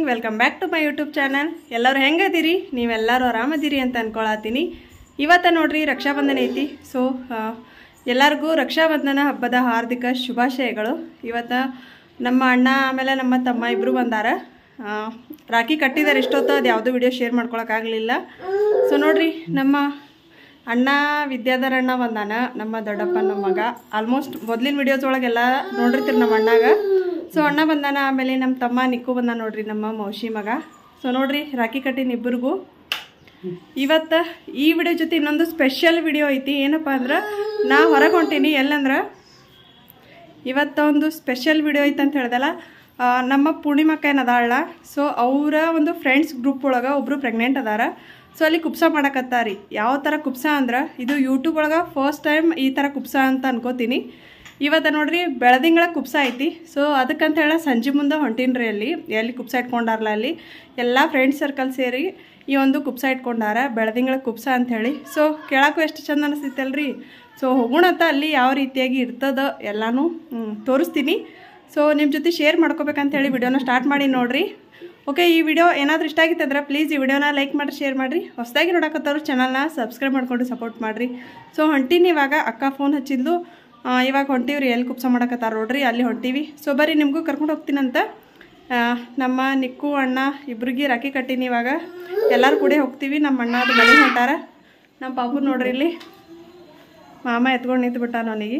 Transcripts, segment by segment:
morning welcome back to my YouTube channel ಎಲ್ಲರೂ ಹೆಂಗದಿರಿ ನೀವೆಲ್ಲರೂ ಆರಾಮದಿರಿ ಅಂತ ಅನ್ಕೊಳತ್ತೀನಿ ಇವತ್ತ ನೋಡ್ರಿ ರಕ್ಷಾಬಂಧನ ಐತಿ ಸೊ ಎಲ್ಲರಿಗೂ ರಕ್ಷಾಬಂಧನ ಹಬ್ಬದ ಹಾರ್ದಿಕ ಶುಭಾಶಯಗಳು ಇವತ್ತು ನಮ್ಮ ಅಣ್ಣ ಆಮೇಲೆ ನಮ್ಮ ತಮ್ಮ ಇಬ್ಬರು ಬಂದಾರ ಆ, ರಾಖಿ ಕಟ್ಟಿದಾರೆ ಇಷ್ಟೊತ್ತು ಅದು ಯಾವುದೂ ವಿಡಿಯೋ ಶೇರ್ ಮಾಡ್ಕೊಳಕ್ಕಾಗಲಿಲ್ಲ ಸೊ ನೋಡ್ರಿ ನಮ್ಮ ಅಣ್ಣ ವಿದ್ಯಾಧರ ಅಣ್ಣ ಬಂದಾನ ನಮ್ಮ ದೊಡ್ಡಪ್ಪನ ಮಗ ಆಲ್ಮೋಸ್ಟ್ ಮೊದಲಿನ ವಿಡಿಯೋಸ್ ಒಳಗೆಲ್ಲ ನೋಡಿರ್ತೀರಿ ನಮ್ಮ ಅಣ್ಣಾಗ ಸೊ ಅಣ್ಣ ಬಂದಾನ ಆಮೇಲೆ ನಮ್ಮ ತಮ್ಮ ನಿಕ್ಕು ಬಂದಾನ ನೋಡ್ರಿ ನಮ್ಮ ಮೌಶಿ ಮಗ ಸೊ ನೋಡ್ರಿ ರಾಖಿ ಕಟ್ಟಿನ ಇಬ್ಬರಿಗೂ ಇವತ್ತು ಈ ವಿಡಿಯೋ ಜೊತೆ ಇನ್ನೊಂದು ಸ್ಪೆಷಲ್ ವಿಡಿಯೋ ಐತಿ ಏನಪ್ಪ ಅಂದ್ರೆ ನಾ ಹೊರಗೆ ಹೊಂಟೀನಿ ಎಲ್ಲಂದ್ರೆ ಇವತ್ತ ಒಂದು ಸ್ಪೆಷಲ್ ವಿಡಿಯೋ ಐತೆ ಅಂತ ಹೇಳ್ದಲ್ಲ ಆ, ನಮ್ಮ ಪೂರ್ಣಿಮಕ್ಕ ಏನದಾಳ ಸೊ ಅವರ ಒಂದು ಫ್ರೆಂಡ್ಸ್ ಗ್ರೂಪ್ ಒಳಗೆ ಒಬ್ಬರು ಪ್ರೆಗ್ನೆಂಟ್ ಅದಾರ ಸೊ ಅಲ್ಲಿ ಕುಪ್ಸ ಮಾಡಕತ್ತಾರಿ ಯಾವ ಥರ ಕುಪ್ಸ ಅಂದ್ರೆ ಇದು ಯೂಟ್ಯೂಬ್ ಒಳಗೆ ಫಸ್ಟ್ ಟೈಮ್ ಈ ಥರ ಕುಪ್ಸ ಅಂತ ಅನ್ಕೋತೀನಿ ಇವತ್ತು ನೋಡ್ರಿ ಬೆಳದಿಂಗಳ ಕುಪ್ಸ ಐತಿ ಸೊ ಅದಕ್ಕಂತ ಹೇಳ ಸಂಜೆ ಮುಂದೆ ಹೊಂಟೀನ್ರಿ ಅಲ್ಲಿ ಎಲ್ಲಿ ಕುಪ್ಸ ಇಟ್ಕೊಂಡಾರಲ್ಲ ಅಲ್ಲಿ ಎಲ್ಲ ಫ್ರೆಂಡ್ಸ್ ಸರ್ಕಲ್ ಸೇರಿ ಈ ಒಂದು ಕುಪ್ಸ ಇಟ್ಕೊಂಡಾರ ಬೆಳದಿಂಗಳ ಕುಪ್ಸ ಅಂತ ಹೇಳಿ ಸೊ ಕೇಳಕ್ಕೂ ಎಷ್ಟು ಚಂದ ಅನಿಸ್ತೈತಲ್ರಿ ಸೊ ಹೋಗೋಣಂತ ಅಲ್ಲಿ ಯಾವ ರೀತಿಯಾಗಿ ಇರ್ತದ ಎಲ್ಲಾನು ಹ್ಮ್, ತೋರಿಸ್ತೀನಿ ಸೊ ನಿಮ್ಮ ಜೊತೆ ಶೇರ್ ಮಾಡ್ಕೋಬೇಕಂತ ಹೇಳಿ ವಿಡಿಯೋನ ಸ್ಟಾರ್ಟ್ ಮಾಡಿ ನೋಡ್ರಿ ಓಕೆ ಈ ವಿಡಿಯೋ ಏನಾದರೂ ಇಷ್ಟ ಆಗಿತ್ತು ಅಂದ್ರೆ ಪ್ಲೀಸ್ ಈ ವಿಡಿಯೋನ ಲೈಕ್ ಮಾಡಿ ಶೇರ್ ಮಾಡಿರಿ ಹೊಸದಾಗಿ ನೋಡಕತ್ತವ್ರು ಚಾನಲ್ನ ಸಬ್ಸ್ಕ್ರೈಬ್ ಮಾಡ್ಕೊಂಡು ಸಪೋರ್ಟ್ ಮಾಡಿರಿ ಸೊ ಹೊಂಟೀನಿ ಇವಾಗ ಅಕ್ಕ ಫೋನ್ ಹಚ್ಚಿದ್ಲು ಆ, ಇವಾಗ ಹೊಂಟೀವ್ರಿ ಎಲ್ಲಿ ಕುಪ್ಸ ಮಾಡಕತ್ತಾರ ನೋಡ್ರಿ ಅಲ್ಲಿ ಹೊಂಟೀವಿ ಸೊ ಬರ್ರಿ ನಿಮಗೂ ಕರ್ಕೊಂಡು ಹೋಗ್ತೀನಂತ ಆ, ನಮ್ಮ ನಿಕ್ಕು ಅಣ್ಣ ಇಬ್ರಿಗೆ ರಾಖಿ ಕಟ್ಟೀನಿ ಇವಾಗ ಎಲ್ಲರೂ ಕೂಡ ಹೋಗ್ತೀವಿ ನಮ್ಮ ಅಣ್ಣ ಅದು ಮನೆಗೆ ಹೊಂಟಾರ ನಮ್ಮ ಪಾಪು ನೋಡ್ರಿ ಇಲ್ಲಿ ಮಾಮ ಎತ್ಕೊಂಡು ನಿಂತು ಬಿಟ್ಟ ನನಗೆ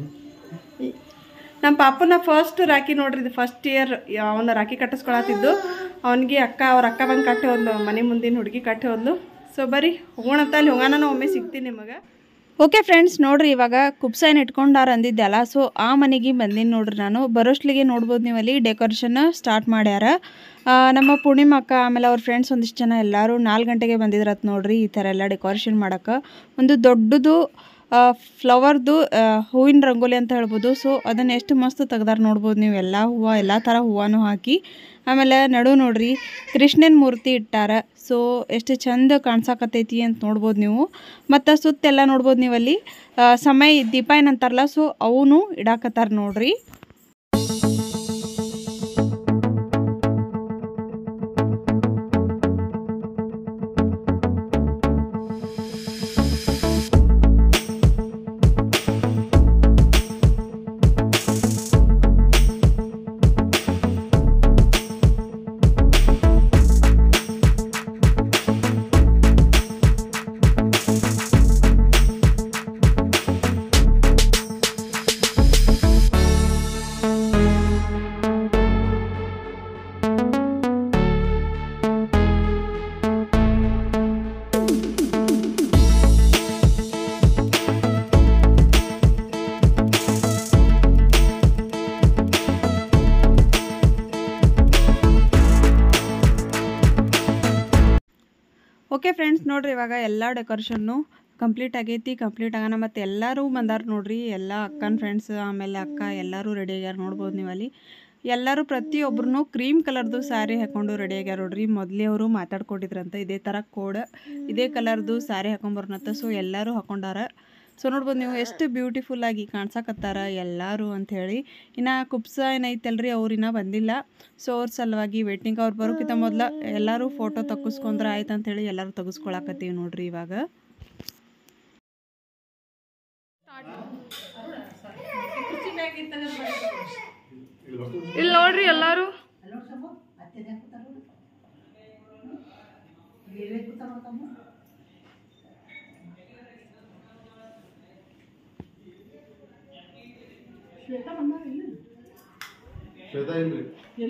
ನಮ್ಮ ಪಾಪನ ಫಸ್ಟ್ ರಾಖಿ ನೋಡ್ರಿ ಇದು ಫಸ್ಟ್ ಇಯರ್ ಅವನ ರಾಖಿ ಕಟ್ಟಿಸ್ಕೊಳತಿದ್ದು ಅವನಿಗೆ ಅಕ್ಕ ಅವ್ರ ಅಕ್ಕ ಬಂದು ಕಟ್ಟಿ ಹೋದ್ಲು ಮನೆ ಮುಂದಿನ ಹುಡುಗಿ ಕಟ್ಟಿ ಹೋದ್ಲು ಸೊ ಬರೀ ಹೋಗೋಣಂತ ಅಲ್ಲಿ ಹೋಗೋಣ ಒಮ್ಮೆ ಸಿಗ್ತೀನಿ ನಿಮಗೆ ಓಕೆ ಫ್ರೆಂಡ್ಸ್ ನೋಡ್ರಿ ಇವಾಗ ಕುಬ್ಸ ಏನು ಇಟ್ಕೊಂಡಾರ ಅಂದಿದ್ದೆಲ್ಲ ಸೊ ಆ ಮನೆಗೆ ಬಂದೀನಿ ನೋಡ್ರಿ ನಾನು ಬರೋಷ್ಟ್ಲಿಗೆ ನೋಡ್ಬೋದು ನೀವು ಅಲ್ಲಿ ಡೆಕೋರೇಷನ್ ಸ್ಟಾರ್ಟ್ ಮಾಡ್ಯಾರ ಆ, ನಮ್ಮ ಪೂರ್ಣಿಮಾ ಅಕ್ಕ ಆಮೇಲೆ ಅವ್ರ ಫ್ರೆಂಡ್ಸ್ ಒಂದಿಷ್ಟು ಜನ ಎಲ್ಲರೂ ನಾಲ್ಕು ಗಂಟೆಗೆ ಬಂದಿದ್ರತ್ ನೋಡ್ರಿ ಈ ಥರ ಎಲ್ಲ ಡೆಕೋರೇಷನ್ ಮಾಡೋಕೆ ಒಂದು ದೊಡ್ಡದು ಫ್ಲವರ್ದು ಹೂವಿನ ರಂಗೋಲಿ ಅಂತ ಹೇಳ್ಬೋದು ಸೊ ಅದನ್ನು ಎಷ್ಟು ಮಸ್ತ್ ತೆಗ್ದಾರ ನೋಡ್ಬೋದು ನೀವು ಎಲ್ಲ ಹೂವು ಎಲ್ಲ ಥರ ಹೂವನೂ ಹಾಕಿ ಆಮೇಲೆ ನಡು ನೋಡ್ರಿ ಕೃಷ್ಣನ ಮೂರ್ತಿ ಇಟ್ಟಾರ ಸೊ ಎಷ್ಟು ಚಂದ ಕಾಣ್ಸಾಕತ್ತೈತಿ ಅಂತ ನೋಡ್ಬೋದು ನೀವು ಮತ್ತು ಸುತ್ತೆಲ್ಲ ನೋಡ್ಬೋದು ನೀವು ಅಲ್ಲಿ ಆ, ಸಮಯ ದೀಪ ಏನಂತಾರಲ್ಲ ಸೊ ಅವನು ಇಡಾಕತ್ತಾರ ನೋಡ್ರಿ ಓಕೆ ಫ್ರೆಂಡ್ಸ್ ನೋಡ್ರಿ ಇವಾಗ ಎಲ್ಲ ಡೆಕೋರೇಷನ್ನು ಕಂಪ್ಲೀಟ್ ಆಗೈತಿ ಕಂಪ್ಲೀಟ್ ಆಗೋಣ ಮತ್ತು ಎಲ್ಲರೂ ಬಂದಾರ ನೋಡ್ರಿ ಎಲ್ಲ ಅಕ್ಕನ ಫ್ರೆಂಡ್ಸ್ ಆಮೇಲೆ ಅಕ್ಕ ಎಲ್ಲರೂ ರೆಡಿ ಆಗ್ಯಾರ ನೋಡ್ಬೋದು ನೀವು ಅಲ್ಲಿ ಎಲ್ಲರೂ ಪ್ರತಿಯೊಬ್ಬರು ಕ್ರೀಮ್ ಕಲರ್ದು ಸ್ಯಾರಿ ಹಾಕೊಂಡು ರೆಡಿ ಆಗ್ಯಾರ ನೋಡ್ರಿ ಮೊದಲೇ ಅವರು ಮಾತಾಡ್ಕೊಂಡಿದ್ರಂತ ಇದೇ ಥರ ಕೋಡ್ ಇದೇ ಕಲರ್ದು ಸ್ಯಾರಿ ಹಾಕೊಂಬರ್ನಂತ ಸೊ ಎಲ್ಲರೂ ಹಾಕೊಂಡಾರ ಸೊ ನೋಡ್ಬೋದು ನೀವು ಎಷ್ಟು ಬ್ಯೂಟಿಫುಲ್ ಆಗಿ ಕಾಣ್ಸಕತ್ತಾರ ಎಲ್ಲರೂ ಅಂಥೇಳಿ ಇನ್ನು ಕುಪ್ಸ ಏನೈತಲ್ರಿ ಅವ್ರು ಇನ್ನೂ ಬಂದಿಲ್ಲ ಸೊ ಅವ್ರ ಸಲುವಾಗಿ ವೇಟಿಂಗ್ ಅವ್ರು ಬರೋಕ್ಕಿಂತ ಮೊದಲ ಎಲ್ಲರೂ ಫೋಟೋ ತಗ್ಗಿಸ್ಕೊಂಡ್ರೆ ಆಯ್ತು ಅಂಥೇಳಿ ಎಲ್ಲರೂ ತೆಗೆಸ್ಕೊಳಕತ್ತೀವಿ ನೋಡ್ರಿ ಇವಾಗ ಇಲ್ಲಿ ನೋಡ್ರಿ ಎಲ್ಲರೂ ಶ್ವೇತಾ ಇಲ್ರಿ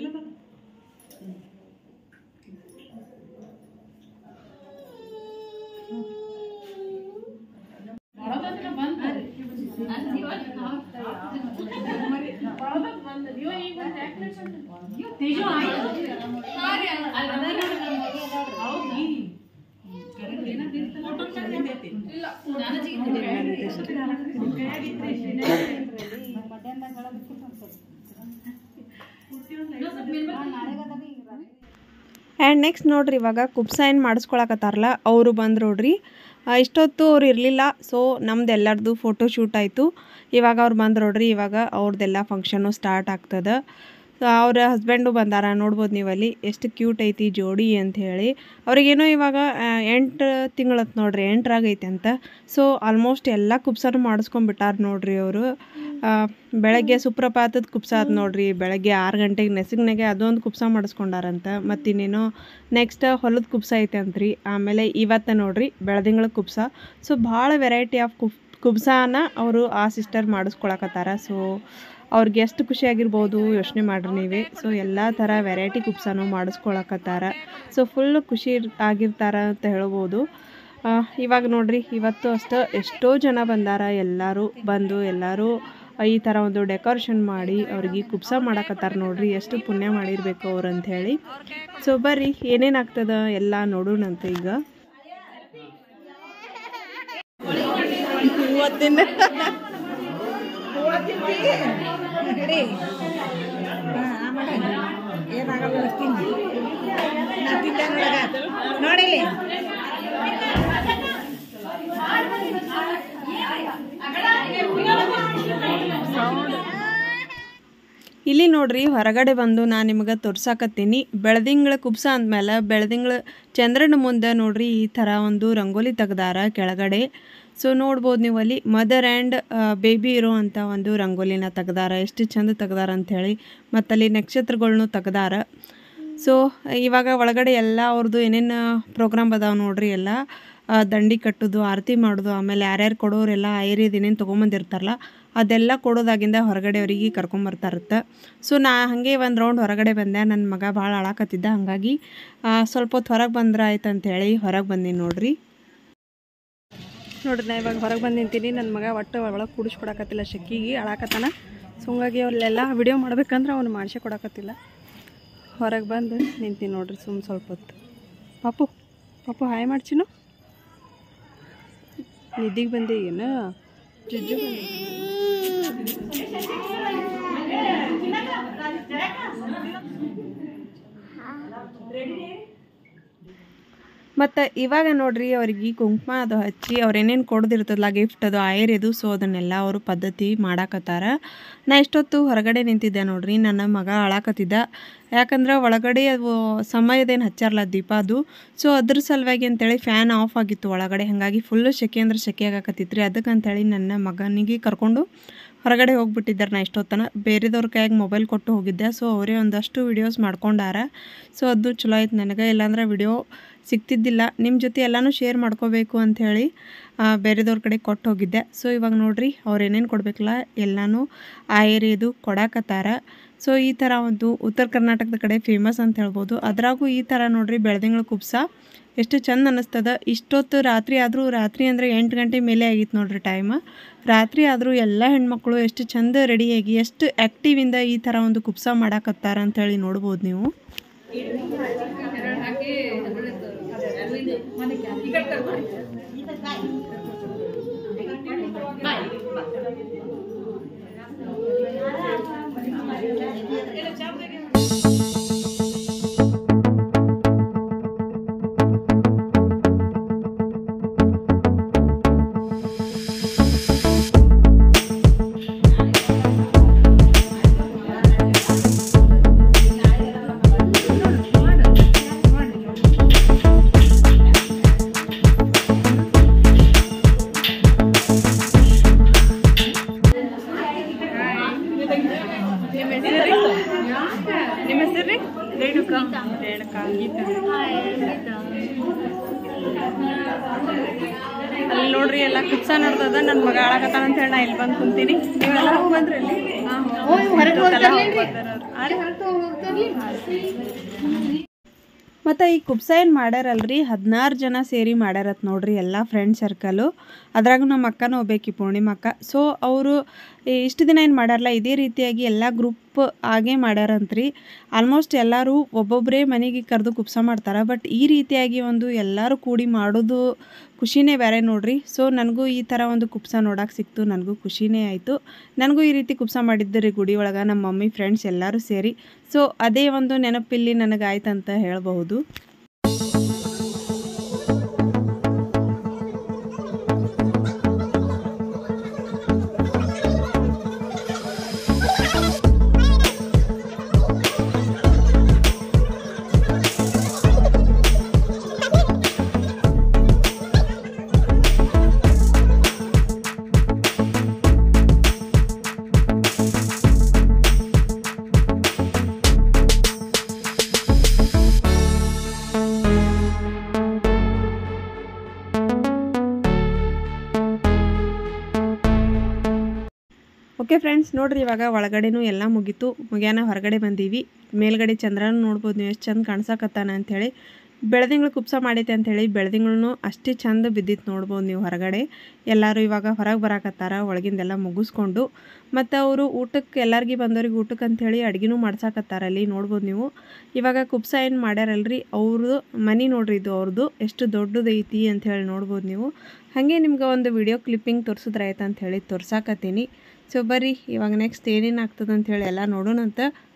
ಆ್ಯಂಡ್ ನೆಕ್ಸ್ಟ್ ನೋಡ್ರಿ ಇವಾಗ ಕುಬ್ಸ ಏನು ಮಾಡಿಸ್ಕೊಳಕತ್ತಾರಲ್ಲ ಅವರು ಬಂದು ನೋಡ್ರಿ ಆ, ಇಷ್ಟೊತ್ತು ಅವ್ರು ಇರಲಿಲ್ಲ ಸೊ ನಮ್ದು ಎಲ್ಲರದು ಫೋಟೋ ಶೂಟ್ ಆಯಿತು ಇವಾಗ ಅವ್ರು ಬಂದು ನೋಡ್ರಿ ಇವಾಗ ಅವ್ರದ್ದೆಲ್ಲ ಫಂಕ್ಷನ್ನು ಸ್ಟಾರ್ಟ್ ಆಗ್ತದೆ ಸೊ ಅವ್ರ ಹಸ್ಬೆಂಡು ಬಂದಾರ ನೋಡ್ಬೋದು ನೀವು ಅಲ್ಲಿ ಎಷ್ಟು ಕ್ಯೂಟ್ ಐತಿ ಜೋಡಿ ಅಂತ ಹೇಳಿ ಅವ್ರಿಗೇನೋ ಇವಾಗ ಆ, ಎಂಟು ತಿಂಗಳತ್ ನೋಡ್ರಿ ಎಂಟ್ರಾಗೈತೆ ಅಂತ ಸೊ ಆಲ್ಮೋಸ್ಟ್ ಎಲ್ಲ ಕುಬ್ಸನೂ ಮಾಡಿಸ್ಕೊಂಡ್ಬಿಟ್ಟಾರ ನೋಡ್ರಿ ಅವರು ಬೆಳಗ್ಗೆ ಸುಪ್ರಭಾತದ ಕುಬ್ಸ ಆದ್ ನೋಡ್ರಿ ಬೆಳಗ್ಗೆ ಆರು ಗಂಟೆಗೆ ನೆಸಗ್ನಾಗೆ ಅದೊಂದು ಕುಬ್ಸ ಮಾಡಿಸ್ಕೊಂಡಾರಂತ ಮತ್ತು ಇನ್ನೇನೋ ನೆಕ್ಸ್ಟ್ ಹೊಲದ ಕುಬ್ಸ ಐತೆ ಅಂತ್ರಿ ಆಮೇಲೆ ಇವತ್ತು ನೋಡ್ರಿ ಬೆಳದಿಂಗಳ ಕುಬ್ಸ ಸೊ ಭಾಳ ವೆರೈಟಿ ಆಫ್ ಕುಬ್ ಕುಬ್ಸಾನ ಅವರು ಆ ಸಿಸ್ಟರ್ ಮಾಡಿಸ್ಕೊಳಕತ್ತಾರ ಸೊ ಅವ್ರಿಗೆ ಎಷ್ಟು ಖುಷಿಯಾಗಿರ್ಬೋದು ಯೋಚನೆ ಮಾಡ್ರಿ ನೀವೇ ಸೊ ಎಲ್ಲ ಥರ ವೆರೈಟಿ ಕುಬ್ಸನೂ ಮಾಡಿಸ್ಕೊಳಕತ್ತಾರ ಸೊ ಫುಲ್ ಖುಷಿ ಇರ್- ಆಗಿರ್ತಾರ ಅಂತ ಹೇಳ್ಬೋದು ಆ, ಇವಾಗ ನೋಡ್ರಿ ಇವತ್ತು ಅಷ್ಟು ಎಷ್ಟೋ ಜನ ಬಂದಾರ ಎಲ್ಲರೂ ಬಂದು ಎಲ್ಲರೂ ಈ ಥರ ಒಂದು ಡೆಕೋರೇಷನ್ ಮಾಡಿ ಅವ್ರಿಗೆ ಕುಬ್ಸ ಮಾಡಕತ್ತಾರ ನೋಡ್ರಿ ಎಷ್ಟು ಪುಣ್ಯ ಮಾಡಿರ್ಬೇಕು ಅವ್ರು ಅಂತ ಹೇಳಿ ಸೊ ಬರ್ರಿ ಏನೇನಾಗ್ತದ ಎಲ್ಲ ನೋಡೋಣಂತ ಈಗ ಇವತ್ತಿನ ನೋಡಿಲಿ ಇಲ್ಲಿ ನೋಡ್ರಿ ಹೊರಗಡೆ ಬಂದು ನಾನು ನಿಮಗೆ ತೋರ್ಸಾಕತ್ತೀನಿ ಬೆಳದಿಂಗಳ ಕುಬ್ಸ ಅಂದಮೇಲೆ ಬೆಳದಿಂಗಳ ಚಂದ್ರನ ಮುಂದೆ ನೋಡ್ರಿ ಈ ಥರ ಒಂದು ರಂಗೋಲಿ ತೆಗ್ದಾರ ಕೆಳಗಡೆ ಸೊ ನೋಡ್ಬೋದು ನೀವು ಅಲ್ಲಿ ಮದರ್ ಆ್ಯಂಡ್ ಬೇಬಿ ಇರೋ ಅಂಥ ಒಂದು ರಂಗೋಲಿನ ತೆಗ್ದಾರ ಎಷ್ಟು ಚಂದ ತೆಗ್ದಾರ ಅಂಥೇಳಿ ಮತ್ತಲ್ಲಿ ನಕ್ಷತ್ರಗಳ್ನು ತೆಗ್ದಾರ ಸೊ ಇವಾಗ ಒಳಗಡೆ ಎಲ್ಲ ಅವ್ರದ್ದು ಏನೇನು ಪ್ರೋಗ್ರಾಮ್ ಅದಾವೆ ನೋಡ್ರಿ ಎಲ್ಲ ಆ, ದಂಡಿ ಕಟ್ಟೋದು ಆರತಿ ಮಾಡೋದು ಆಮೇಲೆ ಯಾರ್ಯಾರು ಕೊಡೋರೆಲ್ಲ ಏರಿಯಾದ ಏನೇನು ತೊಗೊಂಬಂದಿರ್ತಾರಲ್ಲ ಅದೆಲ್ಲ ಕೊಡೋದಾಗಿಂದ ಹೊರಗಡೆ ಅವರಿಗೆ ಕರ್ಕೊಂಬರ್ತಾರತ್ತ ಸೊ ನಾ ಹಾಗೆ ಒಂದು ರೌಂಡ್ ಹೊರಗಡೆ ಬಂದೆ ನನ್ನ ಮಗ ಭಾಳ ಅಳಾಕತ್ತಿದ್ದ ಹಾಗಾಗಿ ಆ, ಸ್ವಲ್ಪ ಹೊತ್ತು ಹೊರಗೆ ಬಂದ್ರೆ ಆಯ್ತು ಅಂತೇಳಿ ಹೊರಗೆ ಬಂದೀನಿ ನೋಡ್ರಿ ನೋಡ್ರಿ ನಾ ಇವಾಗ ಹೊರಗೆ ಬಂದು ನಿಂತೀನಿ ನನ್ನ ಮಗ ಒಟ್ಟು ಒಳಗೆ ಕೂಡಿಸ್ಕೊಡಕತ್ತಿಲ್ಲ ಶೆಕ್ಕಿಗೆ ಅಳಾಕತ್ತಾನ ಸೊ ಹಂಗಾಗಿ ಅಲ್ಲೆಲ್ಲ ವಿಡಿಯೋ ಮಾಡ್ಬೇಕಂದ್ರೆ ಅವ್ನು ಮಾಡಿಸೇ ಕೊಡಕತ್ತಿಲ್ಲ ಹೊರಗೆ ಬಂದು ನಿಂತೀನಿ ನೋಡ್ರಿ ಸುಮ್ಮ ಸ್ವಲ್ಪ ಹೊತ್ತು ಪಾಪು ಪಾಪು ಹಾಯ್ ಮಾಡ್ಚಿನು ನಿದ್ದಿಗೆ ಬಂದೆ ಏನು ಜುಜ್ಜು ಬಂದೆ ಮತ್ತು ಇವಾಗ ನೋಡ್ರಿ ಅವ್ರಿಗೆ ಕುಂಕುಮ ಅದು ಹಚ್ಚಿ ಅವ್ರು ಏನೇನು ಕೊಡ್ದಿರ್ತದಲ್ಲ ಗಿಫ್ಟ್ ಅದು ಆಯರಿದು ಸೊ ಅದನ್ನೆಲ್ಲ ಅವರು ಪದ್ಧತಿ ಮಾಡಾಕತ್ತಾರ ನಾ ಇಷ್ಟೊತ್ತು ಹೊರಗಡೆ ನಿಂತಿದ್ದೆ ನೋಡ್ರಿ ನನ್ನ ಮಗ ಅಳಾಕತ್ತಿದ್ದ ಯಾಕಂದ್ರೆ ಒಳಗಡೆ ಅದು ಸಮಯದೇನು ಹಚ್ಚಾರಲ್ಲ ದೀಪ ಅದು ಸೊ ಅದ್ರ ಸಲುವಾಗಿ ಅಂತೇಳಿ ಫ್ಯಾನ್ ಆಫ್ ಆಗಿತ್ತು ಒಳಗಡೆ ಹಾಗಾಗಿ ಫುಲ್ ಸೆಕೆ ಅಂದ್ರೆ ಸೆಕೆ ಆಗಾಕತ್ತಿತ್ತು ರೀ ಅದಕ್ಕಂತೇಳಿ ನನ್ನ ಮಗನಿಗೆ ಕರ್ಕೊಂಡು ಹೊರಗಡೆ ಹೋಗ್ಬಿಟ್ಟಿದ್ದಾರೆ ನಾ ಇಷ್ಟೊತ್ತನ ಬೇರೆದವ್ರ ಕೈಯಾಗ ಮೊಬೈಲ್ ಕೊಟ್ಟು ಹೋಗಿದ್ದೆ ಸೊ ಅವರೇ ಒಂದಷ್ಟು ವಿಡಿಯೋಸ್ ಮಾಡ್ಕೊಂಡಾರ ಸೊ ಅದು ಚಲೋ ಆಯ್ತು ನನಗೆ ಇಲ್ಲಾಂದ್ರೆ ವಿಡಿಯೋ ಸಿಗ್ತಿದ್ದಿಲ್ಲ ನಿಮ್ಮ ಜೊತೆ ಎಲ್ಲನೂ ಶೇರ್ ಮಾಡ್ಕೋಬೇಕು ಅಂಥೇಳಿ ಬೇರೆದವ್ರ ಕಡೆ ಕೊಟ್ಟು ಹೋಗಿದ್ದೆ ಸೊ ಇವಾಗ ನೋಡ್ರಿ ಅವ್ರು ಏನೇನು ಕೊಡಬೇಕಲ್ಲ ಎಲ್ಲನೂ ಆ ಏರಿಯಾದು ಕೊಡಾಕತ್ತಾರ ಸೊ ಈ ಥರ ಒಂದು ಉತ್ತರ ಕರ್ನಾಟಕದ ಕಡೆ ಫೇಮಸ್ ಅಂತ ಹೇಳ್ಬೋದು ಅದ್ರಾಗೂ ಈ ಥರ ನೋಡ್ರಿ ಬೆಳದಿಂಗಳ ಕುಬ್ಸ ಎಷ್ಟು ಚಂದ ಅನ್ನಿಸ್ತದ ಇಷ್ಟೊತ್ತು ರಾತ್ರಿ ಆದರೂ ರಾತ್ರಿ ಅಂದರೆ ಎಂಟು ಗಂಟೆ ಮೇಲೆ ಆಗಿತ್ತು ನೋಡ್ರಿ ಟೈಮ್ ರಾತ್ರಿ ಆದರೂ ಎಲ್ಲ ಹೆಣ್ಮಕ್ಳು ಎಷ್ಟು ಚಂದ ರೆಡಿಯಾಗಿ ಎಷ್ಟು ಆ್ಯಕ್ಟಿವಿಂದ ಈ ಥರ ಒಂದು ಕುಬ್ಸ ಮಾಡಾಕತ್ತಾರ ಅಂತೇಳಿ ನೋಡ್ಬೋದು ನೀವು ನಿಮ್ಮ ಹೆಸರು ರೀ ರೇಣುಕಾ ರೇಣುಕಾ ಗೀತಾ ಅಲ್ಲಿ ನೋಡ್ರಿ ಎಲ್ಲ ಕುಪ್ಸ ನಡ್ದದ ನನ್ನ ಮಗ ಆಳಕತ್ತಾನ ಅಂತ ಹೇಳಿ ನಾ ಇಲ್ಲಿ ಬಂದು ಕುಂತೀನಿ ನೀವೆಲ್ಲ ಹೋಗಿ ಬಂದ್ರಿ ಅಲ್ಲಿ ಮತ್ತು ಈ ಕುಬ್ಸ ಏನು ಮಾಡ್ಯಾರಲ್ರಿ ಹದಿನಾರು ಜನ ಸೇರಿ ಮಾಡ್ಯಾರತ್ ನೋಡ್ರಿ ಎಲ್ಲ ಫ್ರೆಂಡ್ ಸರ್ಕಲು ಅದ್ರಾಗ ನಮ್ಮ ಅಕ್ಕನೂ ಹೋಗ್ಬೇಕು ಪೂರ್ಣಿಮಕ್ಕ ಸೊ ಅವರು ಇಷ್ಟು ದಿನ ಏನು ಮಾಡ್ಯಾರಲ್ಲ ಇದೇ ರೀತಿಯಾಗಿ ಎಲ್ಲ ಗ್ರೂಪ್ ಆಗೇ ಮಾಡ್ಯಾರಂತ್ರಿ ಆಲ್ಮೋಸ್ಟ್ ಎಲ್ಲರೂ ಒಬ್ಬೊಬ್ಬರೇ ಮನೆಗೆ ಕರೆದು ಕುಬ್ಸ ಮಾಡ್ತಾರೆ ಬಟ್ ಈ ರೀತಿಯಾಗಿ ಒಂದು ಎಲ್ಲರೂ ಕೂಡಿ ಮಾಡೋದು ಖುಷಿನೇ ಬೇರೆ ನೋಡ್ರಿ ಸೊ ನನಗೂ ಈ ಥರ ಒಂದು ಕುಬ್ಸ ನೋಡಕ್ಕೆ ಸಿಕ್ತು ನನಗೂ ಖುಷಿನೇ ಆಯಿತು ನನಗೂ ಈ ರೀತಿ ಕುಬ್ಸ ಮಾಡಿದ್ದು ರೀ ಗುಡಿ ಒಳಗೆ ನಮ್ಮ ಮಮ್ಮಿ ಫ್ರೆಂಡ್ಸ್ ಎಲ್ಲರೂ ಸೇರಿ ಸೊ ಅದೇ ಒಂದು ನೆನಪಿಲ್ಲಿ ನನಗಾಯ್ತಂತ ಹೇಳಬಹುದು ಓಕೆ ಫ್ರೆಂಡ್ಸ್ ನೋಡ್ರಿ ಇವಾಗ ಒಳಗಡೆನೂ ಎಲ್ಲ ಮುಗೀತು ಮುಗಿಯಾನ ಹೊರಗಡೆ ಬಂದೀವಿ ಮೇಲ್ಗಡೆ ಚಂದ್ರನ ನೋಡ್ಬೋದು ನೀವು ಎಷ್ಟು ಚಂದ ಕಾಣ್ಸಕತ್ತಾನ ಅಂಥೇಳಿ ಬೆಳೆದಿಂಗಳು ಕುಪ್ಸ ಮಾಡೈತೆ ಅಂಥೇಳಿ ಬೆಳೆದಿಂಗಳು ಅಷ್ಟೇ ಚಂದ ಬಿದ್ದಿತ್ತು ನೋಡ್ಬೋದು ನೀವು ಹೊರಗಡೆ ಎಲ್ಲರೂ ಇವಾಗ ಹೊರಗೆ ಬರಾಕತ್ತಾರ ಒಳಗಿಂದೆಲ್ಲ ಮುಗಿಸ್ಕೊಂಡು ಮತ್ತು ಅವರು ಊಟಕ್ಕೆ ಎಲ್ಲರಿಗೆ ಬಂದವ್ರಿಗೆ ಊಟಕ್ಕೆ ಅಂಥೇಳಿ ಅಡುಗೆನೂ ಮಾಡ್ಸಾಕತ್ತಾರ ಅಲ್ಲಿ ನೋಡ್ಬೋದು ನೀವು ಇವಾಗ ಕುಪ್ಸ ಏನು ಮಾಡ್ಯಾರಲ್ರಿ ಅವ್ರದ್ದು ಮನೆ ನೋಡ್ರಿ ಇದು ಅವ್ರದ್ದು ಎಷ್ಟು ದೊಡ್ಡದೈತಿ ಅಂಥೇಳಿ ನೋಡ್ಬೋದು ನೀವು ಹಾಗೆ ನಿಮ್ಗೆ ಒಂದು ವಿಡಿಯೋ ಕ್ಲಿಪ್ಪಿಂಗ್ ತೋರಿಸಿದ್ರೆ ಆಯ್ತು ಅಂಥೇಳಿ ತೋರ್ಸಾಕತ್ತೀನಿ ಸೊ ಬರ್ರಿ ಇವಾಗ ನೆಕ್ಸ್ಟ್ ಏನೇನು ಆಗ್ತದೆ ಅಂಥೇಳಿ ಎಲ್ಲ ನೋಡೋಣಂತ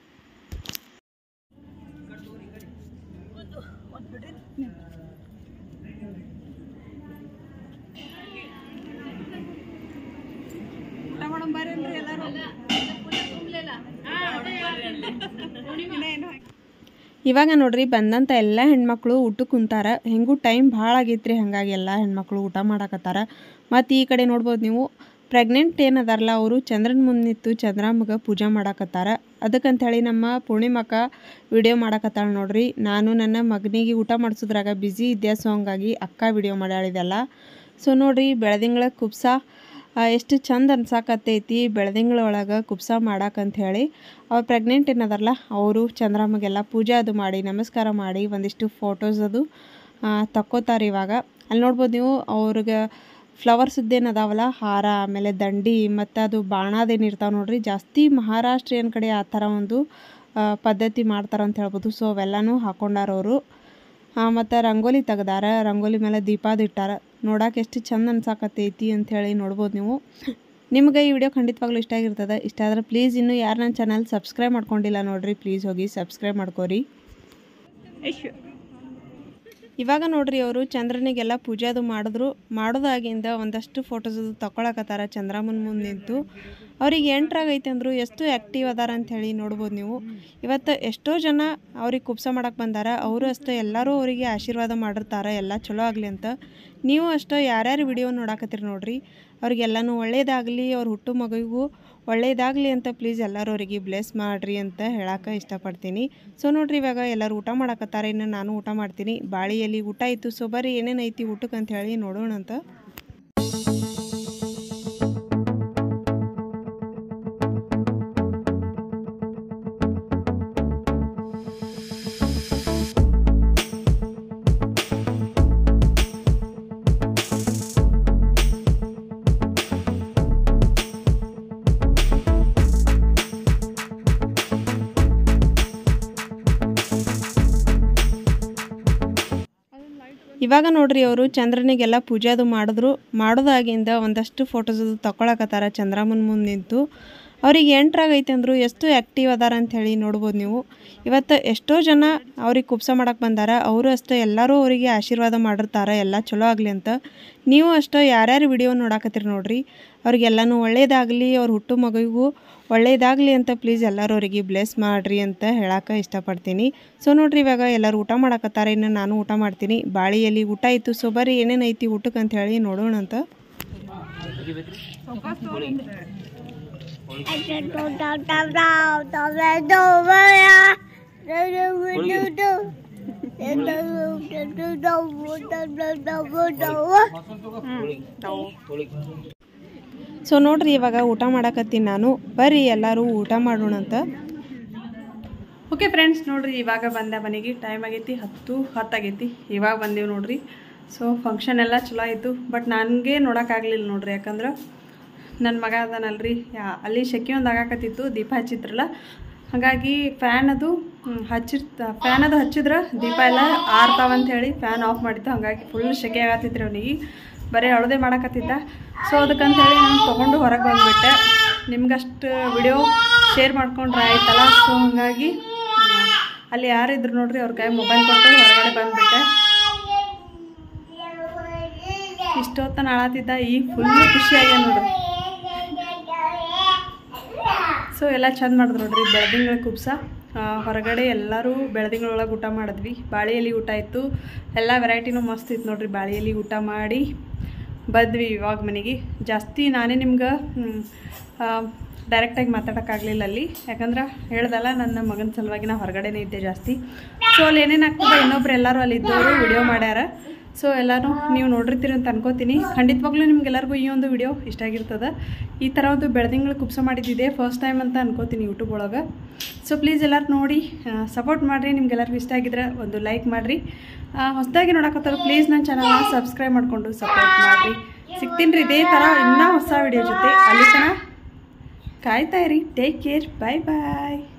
ಇವಾಗ ನೋಡ್ರಿ ಬಂದಂಥ ಎಲ್ಲ ಹೆಣ್ಮಕ್ಳು ಊಟಕ್ಕೆ ಕುಂತಾರ ಹೆಂಗೂ ಟೈಮ್ ಭಾಳ ಆಗೈತ್ರಿ ಹಾಗಾಗಿ ಎಲ್ಲ ಹೆಣ್ಮಕ್ಳು ಊಟ ಮಾಡಕತ್ತಾರ ಮತ್ತು ಈ ಕಡೆ ನೋಡ್ಬೋದು ನೀವು ಪ್ರೆಗ್ನೆಂಟ್ ಏನದಾರಲ್ಲ ಅವರು ಚಂದ್ರನ ಮುಂದೆ ನಿಂತು ಚಂದ್ರಮಗೆ ಪೂಜೆ ಮಾಡಕತ್ತಾರ ಅದಕ್ಕಂಥೇಳಿ ನಮ್ಮ ಪೂರ್ಣಿಮಕ್ಕ ವಿಡಿಯೋ ಮಾಡಕತ್ತಾಳ ನೋಡ್ರಿ ನಾನು ನನ್ನ ಮಗನಿಗೆ ಊಟ ಮಾಡಿಸೋದ್ರಾಗ ಬ್ಯುಸಿ ಇದ್ದೆ ಸೊ ಹಂಗಾಗಿ ಅಕ್ಕ ವಿಡಿಯೋ ಮಾಡ್ಯಾಳಿದೆಲ್ಲ ಸೊ ನೋಡ್ರಿ ಬೆಳದಿಂಗಳ ಕುಬ್ಸ ಆ, ಎಷ್ಟು ಚಂದ ಅನ್ಸಾಕತ್ತೈತಿ ಬೆಳದಿಂಗಳ ಒಳಗೆ ಕುಬ್ಸ ಮಾಡಾಕಂತ ಹೇಳಿ ಅವ್ರು ಪ್ರೆಗ್ನೆಂಟ್ ಏನದಾರಲ್ಲ ಅವರು ಚಂದ್ರಮ್ಮಗೆಲ್ಲ ಪೂಜೆ ಅದು ಮಾಡಿ ನಮಸ್ಕಾರ ಮಾಡಿ ಒಂದಿಷ್ಟು ಫೋಟೋಸ್ ಅದು ತಕ್ಕೋತಾರೆ ಇವಾಗ ಅಲ್ಲಿ ನೋಡ್ಬೋದು ನೀವು ಅವ್ರಿಗೆ ಫ್ಲವರ್ಸ್ದೇನು ಅದಾವಲ್ಲ ಹಾರ ಆಮೇಲೆ ದಂಡಿ ಮತ್ತು ಅದು ಬಾಣದೇನು ಇರ್ತಾವೆ ನೋಡ್ರಿ ಜಾಸ್ತಿ ಮಹಾರಾಷ್ಟ್ರೀಯನ್ ಕಡೆ ಆ ಥರ ಒಂದು ಆ, ಪದ್ಧತಿ ಮಾಡ್ತಾರೆ ಅಂತ ಹೇಳ್ಬೋದು ಸೊ ಅವೆಲ್ಲನೂ ಹಾಕೊಂಡಾರ ಅವರು ಮತ್ತು ರಂಗೋಲಿ ತೆಗ್ದಾರ ರಂಗೋಲಿ ಮೇಲೆ ದೀಪಾದ ಇಟ್ಟಾರ ನೋಡಕ್ಕೆ ಎಷ್ಟು ಚಂದ ಅನ್ಸಾಕತ್ತೈತಿ ಅಂಥೇಳಿ ನೋಡ್ಬೋದು ನೀವು ನಿಮ್ಗೆ ಈ ವಿಡಿಯೋ ಖಂಡಿತವಾಗ್ಲೂ ಇಷ್ಟ ಆಗಿರ್ತದೆ ಇಷ್ಟ ಆದ್ರೆ ಪ್ಲೀಸ್ ಇನ್ನೂ ಯಾರು ನನ್ನ ಚಾನಲ್ ಸಬ್ಸ್ಕ್ರೈಬ್ ಮಾಡ್ಕೊಂಡಿಲ್ಲ ನೋಡ್ರಿ ಪ್ಲೀಸ್ ಹೋಗಿ ಸಬ್ಸ್ಕ್ರೈಬ್ ಮಾಡ್ಕೋರಿ ಇವಾಗ ನೋಡ್ರಿ ಅವರು ಚಂದ್ರನಿಗೆಲ್ಲ ಪೂಜೆ ಅದು ಮಾಡಿದ್ರು ಮಾಡೋದಾಗಿಂದ ಒಂದಷ್ಟು ಫೋಟೋಸ್ ಅದು ತಗೊಳಕತ್ತಾರ ಚಂದ್ರಮ್ಮನ ಮುಂದೆ ನಿಂತು ಅವ್ರಿಗೆ ಎಂಟ್ರಾಗೈತೆ ಅಂದರು ಎಷ್ಟು ಆ್ಯಕ್ಟಿವ್ ಅದಾರ ಅಂಥೇಳಿ ನೋಡ್ಬೋದು ನೀವು ಇವತ್ತು ಎಷ್ಟೋ ಜನ ಅವ್ರಿಗೆ ಕುಬ್ಸ ಮಾಡಕ್ಕೆ ಬಂದಾರ ಅವರು ಅಷ್ಟೇ ಎಲ್ಲರೂ ಅವರಿಗೆ ಆಶೀರ್ವಾದ ಮಾಡಿರ್ತಾರೆ ಎಲ್ಲ ಚಲೋ ಆಗಲಿ ಅಂತ ನೀವು ಅಷ್ಟೇ ಯಾರ್ಯಾರು ವಿಡಿಯೋ ನೋಡಾಕತ್ತೀರಿ ನೋಡ್ರಿ ಅವ್ರಿಗೆಲ್ಲನೂ ಒಳ್ಳೇದಾಗಲಿ ಅವ್ರ ಹುಟ್ಟು ಮಗುವಿಗೂ ಒಳ್ಳೇದಾಗಲಿ ಅಂತ ಪ್ಲೀಸ್ ಎಲ್ಲರೂ ಅವರಿಗೆ ಬ್ಲೆಸ್ ಮಾಡಿರಿ ಅಂತ ಹೇಳಕ್ಕೆ ಇಷ್ಟಪಡ್ತೀನಿ ಸೊ ನೋಡ್ರಿ ಇವಾಗ ಎಲ್ಲರೂ ಊಟ ಮಾಡಕತ್ತಾರೆ ಇನ್ನು ನಾನು ಊಟ ಮಾಡ್ತೀನಿ ಬಾಳಿಯಲ್ಲಿ ಊಟ ಇತ್ತು ಸೊ ಬರ್ರಿ ಏನೇನು ಐತಿ ಊಟಕ್ಕೆ ಅಂತ ಹೇಳಿ ನೋಡೋಣ ಅಂತ ಇವಾಗ ನೋಡ್ರಿ ಅವರು ಚಂದ್ರನಿಗೆಲ್ಲ ಪೂಜೆ ಅದು ಮಾಡಿದ್ರು ಮಾಡೋದಾಗಿಂದ ಒಂದಷ್ಟು ಫೋಟೋಸ್ ಅದು ತಗೊಳಕತ್ತಾರ ಚಂದ್ರಮ್ಮನ ಮುಂದೆ ನಿಂತು ಅವ್ರಿಗೆ ಎಂಟ್ರಾಗೈತೆ ಅಂದರು ಎಷ್ಟು ಆ್ಯಕ್ಟಿವ್ ಅದಾರ ಅಂತ ಹೇಳಿ ನೋಡ್ಬೋದು ನೀವು ಇವತ್ತು ಎಷ್ಟೋ ಜನ ಅವ್ರಿಗೆ ಕುಬ್ಸ ಮಾಡಕ್ಕೆ ಬಂದಾರ ಅವರು ಅಷ್ಟೇ ಎಲ್ಲರೂ ಅವರಿಗೆ ಆಶೀರ್ವಾದ ಮಾಡಿರ್ತಾರೆ ಎಲ್ಲ ಚಲೋ ಆಗಲಿ ಅಂತ ನೀವು ಅಷ್ಟೇ ಯಾರ್ಯಾರು ವಿಡಿಯೋ ನೋಡಾಕತ್ತೀರಿ ನೋಡ್ರಿ ಅವ್ರಿಗೆಲ್ಲನೂ ಒಳ್ಳೇದಾಗಲಿ ಅವ್ರ ಹುಟ್ಟು ಮಗುವಿಗೂ ಒಳ್ಳೇದಾಗಲಿ ಅಂತ ಪ್ಲೀಸ್ ಎಲ್ಲರೂ ಅವರಿಗೆ ಬ್ಲೆಸ್ ಮಾಡಿರಿ ಅಂತ ಹೇಳಕ್ಕೆ ಇಷ್ಟಪಡ್ತೀನಿ ಸೊ ನೋಡ್ರಿ ಇವಾಗ ಎಲ್ಲರೂ ಊಟ ಮಾಡಕತ್ತಾರೆ ಇನ್ನು ನಾನು ಊಟ ಮಾಡ್ತೀನಿ ಬಾಳಿಯಲ್ಲಿ ಊಟ ಇತ್ತು ಸೊ ಬರ್ರಿ ಏನೇನು ಐತಿ ಊಟಕ್ಕೆ ಅಂತ ಹೇಳಿ ನೋಡೋಣ ಅಂತ ಸೊ ನೋಡ್ರಿ ಇವಾಗ ಊಟ ಮಾಡಕತ್ತೀನಿ ನಾನು ಬರ್ರಿ ಎಲ್ಲರೂ ಊಟ ಮಾಡೋಣ ಅಂತ ಓಕೆ ಫ್ರೆಂಡ್ಸ್ ನೋಡ್ರಿ ಇವಾಗ ಬಂದೆ ಮನೆಗೆ ಟೈಮ್ ಆಗೈತಿ ಹತ್ತು ಹತ್ತಾಗೈತಿ ಇವಾಗ ಬಂದೀವಿ ನೋಡ್ರಿ ಸೊ ಫಂಕ್ಷನ್ ಎಲ್ಲ ಚಲೋ ಆಯಿತು ಬಟ್ ನನಗೆ ನೋಡೋಕ್ಕಾಗಲಿಲ್ಲ ನೋಡ್ರಿ ಯಾಕಂದ್ರೆ ನನ್ನ ಮಗ ಅದಾನಲ್ರಿ ಯಾ- ಅಲ್ಲಿ ಶೆಕೆ ಒಂದು ಆಗಾಕತ್ತಿತ್ತು ದೀಪ ಹಚ್ಚಿದ್ರಲ್ಲ ಹಾಗಾಗಿ ಫ್ಯಾನ್ ಅದು ಹ್ಮ್, ಹಚ್ಚಿರ್ತ ಫ್ಯಾನ್ ಅದು ಹಚ್ಚಿದ್ರೆ ದೀಪ ಎಲ್ಲ ಆರ್ತಾವಂತ ಹೇಳಿ ಫ್ಯಾನ್ ಆಫ್ ಮಾಡಿತ್ತು ಹಾಗಾಗಿ ಫುಲ್ ಶೆಕೆ ಆಗತ್ತಿತ್ತು ಅವನಿಗೆ ಬರೀ ಅಳದೆ ಮಾಡಕತ್ತಿದ್ದ ಸೊ ಅದಕ್ಕಂತ ಹೇಳಿ ನಾನು ತೊಗೊಂಡು ಹೊರಗೆ ಬಂದುಬಿಟ್ಟೆ ನಿಮ್ಗಷ್ಟು ವಿಡಿಯೋ ಶೇರ್ ಮಾಡ್ಕೊಂಡ್ರೆ ಆಯ್ತಲ್ಲ ಸೊ ಹಾಗಾಗಿ ಹ್ಮ್, ಅಲ್ಲಿ ಯಾರಿದ್ರು ನೋಡ್ರಿ ಅವ್ರ ಕೈ ಮೊಬೈಲ್ ಕೊಟ್ಟು ಹೊರಗಡೆ ಬಂದುಬಿಟ್ಟೆ ಇಷ್ಟೊತ್ತನ ಅಳತಿದ್ದ ಈಗ ಫುಲ್ ಖುಷಿಯಾಗ್ಯ ನೋಡ್ರಿ ಸೊ ಎಲ್ಲ ಚಂದ ಮಾಡಿದ್ರು ನೋಡ್ರಿ ಬೆಳದಿಂಗಳ ಕುಬ್ಸ ಆ, ಹೊರಗಡೆ ಎಲ್ಲರೂ ಬೆಳದಿಂಗಳೊಳಗೆ ಊಟ ಮಾಡಿದ್ವಿ ಬಾಳೆ ಎಲೆ ಊಟ ಇತ್ತು ಎಲ್ಲ ವೆರೈಟಿನೂ ಮಸ್ತ್ ಇತ್ತು ನೋಡ್ರಿ ಬಾಳೆ ಎಲೆ ಊಟ ಮಾಡಿ ಬಂದ್ವಿ ಇವಾಗ ಮನೆಗೆ ಜಾಸ್ತಿ ನಾನೇ ನಿಮ್ಗೆ ಡೈರೆಕ್ಟಾಗಿ ಮಾತಾಡೋಕ್ಕಾಗಲಿಲ್ಲ ಅಲ್ಲಿ ಯಾಕಂದ್ರೆ ಹೇಳ್ದಲ್ಲ ನನ್ನ ಮಗನ ಸಲುವಾಗಿ ನಾ ಹೊರಗಡೆನೇ ಇದ್ದೆ ಜಾಸ್ತಿ ಸೊ ಅಲ್ಲಿ ಏನೇನು ಆಗ್ತದೆ ಇನ್ನೊಬ್ರು ಎಲ್ಲರೂ ಅಲ್ಲಿ ಇದ್ದವರು ವಿಡಿಯೋ ಮಾಡ್ಯಾರ ಸೊ ಎಲ್ಲರೂ ನೀವು ನೋಡಿರ್ತೀರಿ ಅಂತ ಅನ್ಕೋತೀನಿ ಖಂಡಿತವಾಗ್ಲೂ ನಿಮ್ಗೆಲ್ಲರಿಗೂ ಈ ಒಂದು ವಿಡಿಯೋ ಇಷ್ಟ ಆಗಿರ್ತದೆ ಈ ಥರ ಒಂದು ಬೆಳೆದಿಂಗಳು ಕುಪ್ಸ ಮಾಡಿದ್ದಿದೆ ಫಸ್ಟ್ ಟೈಮ್ ಅಂತ ಅನ್ಕೋತೀನಿ ಯೂಟ್ಯೂಬ್ ಒಳಗೆ ಸೊ ಪ್ಲೀಸ್ ಎಲ್ಲರೂ ನೋಡಿ ಸಪೋರ್ಟ್ ಮಾಡಿರಿ ನಿಮ್ಗೆಲ್ಲರಿಗೂ ಇಷ್ಟ ಆಗಿದ್ರೆ ಒಂದು ಲೈಕ್ ಮಾಡಿರಿ ಹೊಸದಾಗಿ ನೋಡಕತ್ತಾರ ಪ್ಲೀಸ್ ನನ್ನ ಚಾನಲ್ನ ಸಬ್ಸ್ಕ್ರೈಬ್ ಮಾಡಿಕೊಂಡು ಸಪೋರ್ಟ್ ಮಾಡಿರಿ ಸಿಗ್ತೀನಿ ರೀ ಇದೇ ಥರ ಇನ್ನೂ ಹೊಸ ವಿಡಿಯೋ ಜೊತೆ ಅಲ್ಲಿ ತನಕ ಕಾಯ್ತಾ ಇರಿ ಟೇಕ್ ಕೇರ್ ಬಾಯ್ ಬಾಯ್